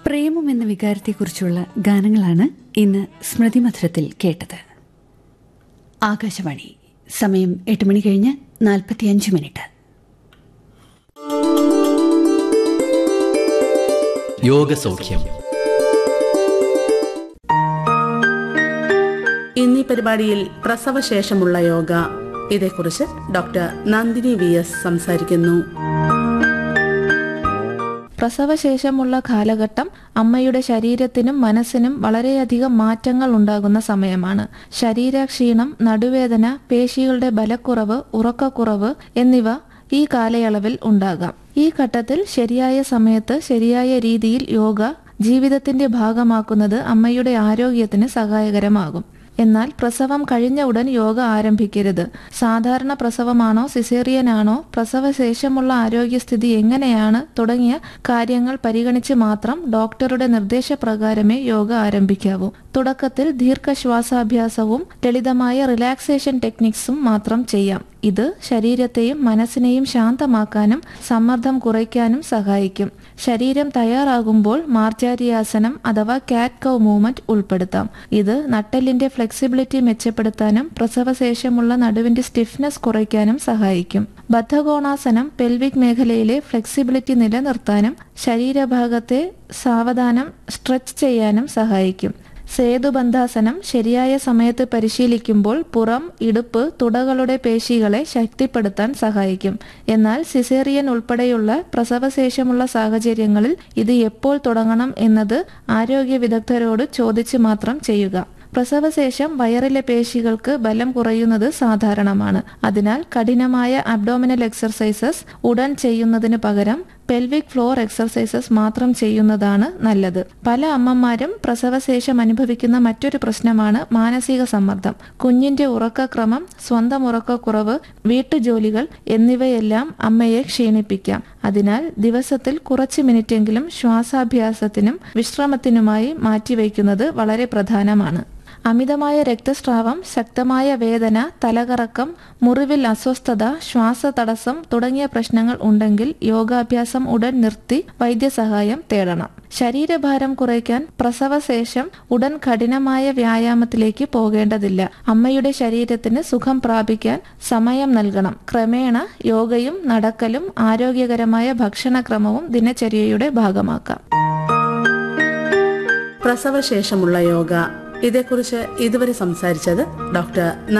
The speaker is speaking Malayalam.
പ്രേമം എന്ന വികാരത്തെക്കുറിച്ചുള്ള ഗാനങ്ങളാണ് ഇന്ന് സ്മൃതി മധുരത്തിൽ കേട്ടത് ആകാശവാണി സമയം എട്ട് മണി കഴിഞ്ഞ് നാൽപ്പത്തിയഞ്ച് മിനിറ്റ് യോഗസൗഖ്യം ഇന്നീ പരിപാടിയിൽ പ്രസവശേഷമുള്ള യോഗ ഇതേക്കുറിച്ച് ഡോക്ടർ നന്ദിനി വി എസ് സംസാരിക്കുന്നു പ്രസവശേഷമുള്ള കാലഘട്ടം അമ്മയുടെ ശരീരത്തിനും മനസ്സിനും വളരെയധികം മാറ്റങ്ങൾ ഉണ്ടാകുന്ന സമയമാണ് ശരീരക്ഷീണം നടുവേദന പേശികളുടെ ബലക്കുറവ് ഉറക്കക്കുറവ് എന്നിവ ഈ കാലയളവിൽ ഉണ്ടാകാം ഈ ഘട്ടത്തിൽ ശരിയായ സമയത്ത് ശരിയായ രീതിയിൽ യോഗ ജീവിതത്തിന്റെ ഭാഗമാക്കുന്നത് അമ്മയുടെ ആരോഗ്യത്തിന് സഹായകരമാകും എന്നാൽ പ്രസവം കഴിഞ്ഞ ഉടൻ യോഗ ആരംഭിക്കരുത് സാധാരണ പ്രസവമാണോ സിസേറിയനാണോ പ്രസവശേഷമുള്ള ആരോഗ്യസ്ഥിതി എങ്ങനെയാണ് തുടങ്ങിയ കാര്യങ്ങൾ പരിഗണിച്ച് മാത്രം ഡോക്ടറുടെ നിർദ്ദേശപ്രകാരമേ യോഗ ആരംഭിക്കാവൂ തുടക്കത്തിൽ ദീർഘശ്വാസാഭ്യാസവും ലളിതമായ റിലാക്സേഷൻ ടെക്നിക്സും മാത്രം ചെയ്യാം ഇത് ശരീരത്തെയും മനസ്സിനെയും ശാന്തമാക്കാനും സമ്മർദ്ദം കുറയ്ക്കാനും സഹായിക്കും ശരീരം തയ്യാറാകുമ്പോൾ മാർജാരിയാസനം അഥവാ കാറ്റ് കൗ മൂവ്മെന്റ് ഉൾപ്പെടുത്താം ഇത് നട്ടെല്ലിന്റെ ഫ്ലെക്സിബിലിറ്റി മെച്ചപ്പെടുത്താനും പ്രസവശേഷമുള്ള നടുവിന്റെ സ്റ്റിഫ്നെസ് കുറയ്ക്കാനും സഹായിക്കും ബദ്ധകോണാസനം പെൽവിക് മേഖലയിലെ ഫ്ലെക്സിബിലിറ്റി നിലനിർത്താനും ശരീരഭാഗത്തെ സാവധാനം സ്ട്രെച്ച് ചെയ്യാനും സഹായിക്കും സേതുബന്ധാസനം ശരിയായ സമയത്ത് പരിശീലിക്കുമ്പോൾ പുറം ഇടുപ്പ് തുടകളുടെ പേശികളെ ശക്തിപ്പെടുത്താൻ സഹായിക്കും എന്നാൽ സിസേറിയൻ ഉൾപ്പെടെയുള്ള പ്രസവശേഷമുള്ള സാഹചര്യങ്ങളിൽ ഇത് എപ്പോൾ തുടങ്ങണം എന്നത് ആരോഗ്യ വിദഗ്ധരോട് ചോദിച്ച് മാത്രം ചെയ്യുക പ്രസവശേഷം വയറിലെ പേശികൾക്ക് ബലം കുറയുന്നത് സാധാരണമാണ് അതിനാൽ കഠിനമായ അബ്ഡോമിനൽ എക്സർസൈസസ് ഉടൻ ചെയ്യുന്നതിന് പകരം പെൽവിക് ഫ്ലോർ എക്സർസൈസസ് മാത്രം ചെയ്യുന്നതാണ് നല്ലത് പല അമ്മമാരും പ്രസവശേഷം അനുഭവിക്കുന്ന മറ്റൊരു പ്രശ്നമാണ് മാനസിക സമ്മർദ്ദം കുഞ്ഞിന്റെ ഉറക്കക്രമം സ്വന്തം ഉറക്കക്കുറവ് വീട്ടുജോലികൾ എന്നിവയെല്ലാം അമ്മയെ ക്ഷീണിപ്പിക്കാം അതിനാൽ ദിവസത്തിൽ കുറച്ച് മിനിറ്റെങ്കിലും ശ്വാസാഭ്യാസത്തിനും വിശ്രമത്തിനുമായി മാറ്റിവെക്കുന്നത് വളരെ പ്രധാനമാണ് അമിതമായ രക്തസ്രാവം ശക്തമായ വേദന തലകറക്കം മുറിവിൽ അസ്വസ്ഥത ശ്വാസതടസ്സം തുടങ്ങിയ പ്രശ്നങ്ങൾ ഉണ്ടെങ്കിൽ യോഗാഭ്യാസം ഉടൻ നിർത്തി വൈദ്യസഹായം തേടണം ശരീരഭാരം കുറയ്ക്കാൻ പ്രസവശേഷം ഉടൻ കഠിനമായ വ്യായാമത്തിലേക്ക് പോകേണ്ടതില്ല അമ്മയുടെ ശരീരത്തിന് സുഖം പ്രാപിക്കാൻ സമയം നൽകണം ക്രമേണ യോഗയും നടക്കലും ആരോഗ്യകരമായ ഭക്ഷണക്രമവും ദിനചര്യയുടെ ഭാഗമാക്കാം പ്രസവശേഷമുള്ള യോഗ ഇതേക്കുറിച്ച് ഇതുവരെ സംസാരിച്ചത് ഡോക്ടർ